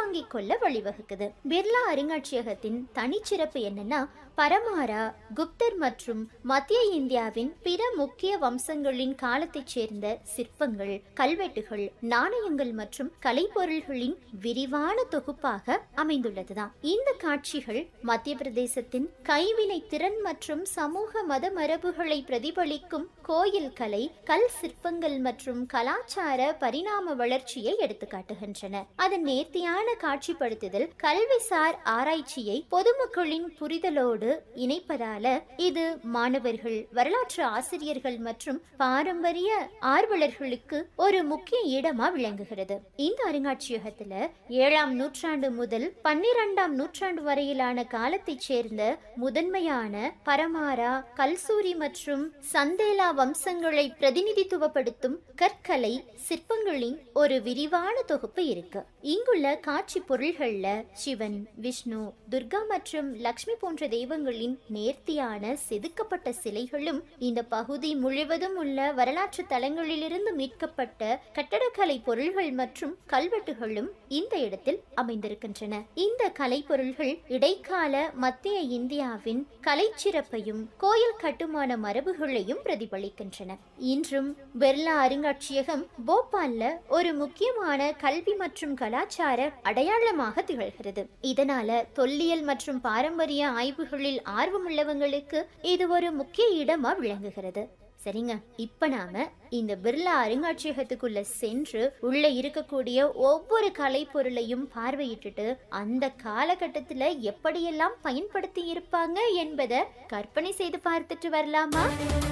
உள்வாங்கிக் கொள்ள வழிவகுக்குது பிர்லா அருங்காட்சியகத்தின் தனிச்சிறப்பு என்னன்னா பரமாரா குப்தர் மற்றும் மத்திய இந்தியாவின் பிற முக்கிய வம்சங்களின் காலத்தைச் சேர்ந்த சிற்பங்கள் கல்வெட்டுகள் நாணயங்கள் மற்றும் கலைப்பொருள்களின் விரிவான தொகுப்பாக அமைந்துள்ளதுதான் இந்த காட்சிகள் மத்திய பிரதேசத்தின் கைவினை திறன் மற்றும் சமூக மத மரபுகளை பிரதிபலிக்கும் கோயில் கலை கல் சிற்பங்கள் மற்றும் கலாச்சார பரிணாம வளர்ச்சியை எடுத்துக்காட்டுகின்றன அதன் நேர்த்தியான காட்சிப்படுத்துதல் கல்விசார் ஆராய்ச்சியை பொதுமக்களின் புரிதலோடு இணைப்பதால இது மாணவர்கள் வரலாற்று ஆசிரியர்கள் மற்றும் பாரம்பரிய ஆர்வலர்களுக்கு ஒரு முக்கிய இடமா விளங்குகிறது இந்த அருங்காட்சியகத்துல ஏழாம் நூற்றாண்டு முதல் பன்னிரெண்டாம் நூற்றாண்டு வரையிலான காலத்தைச் சேர்ந்த முதன்மையான பரமாரா கல்சூரி மற்றும் சந்தேலா வம்சங்களை பிரதிநிதித்துவப்படுத்தும் கற்கலை சிற்பங்களின் ஒரு விரிவான தொகுப்பு இருக்கு இங்குள்ள காட்சி பொருள்கள்ல சிவன் விஷ்ணு துர்கா மற்றும் லக்ஷ்மி போன்ற தெய்வங்களின் நேர்த்தியான செதுக்கப்பட்ட சிலைகளும் இந்த பகுதி முழுவதும் உள்ள வரலாற்று தலங்களிலிருந்து மீட்கப்பட்ட கட்டடக்கலை பொருள்கள் மற்றும் கல்வெட்டுகளும் இந்த இடத்தில் அமைந்திருக்கின்றன இந்த கலைப்பொருள்கள் இடைக்கால மத்திய இந்தியாவின் கலைச்சிறப்பையும் கோயில் கட்டுமான மரபுகளையும் பிரதிபலிக்கின்றன இன்றும் பிர்லா அருங்காட்சியகம் போபால்ல ஒரு முக்கியமான கல்வி மற்றும் கலாச்சார அடையாளமாக திகழ்கிறது இதனால தொல்லியல் மற்றும் பாரம்பரிய ஆய்வுகளில் ஆர்வமுள்ளவங்களுக்கு இது ஒரு முக்கிய இடமா விளங்குகிறது சரிங்க இப்ப நாம இந்த பிர்லா அருங்காட்சியகத்துக்குள்ள சென்று உள்ள இருக்கக்கூடிய ஒவ்வொரு கலைப்பொருளையும் பார்வையிட்டுட்டு அந்த காலகட்டத்துல எப்படியெல்லாம் பயன்படுத்தி இருப்பாங்க என்பதை கற்பனை செய்து பார்த்துட்டு வரலாமா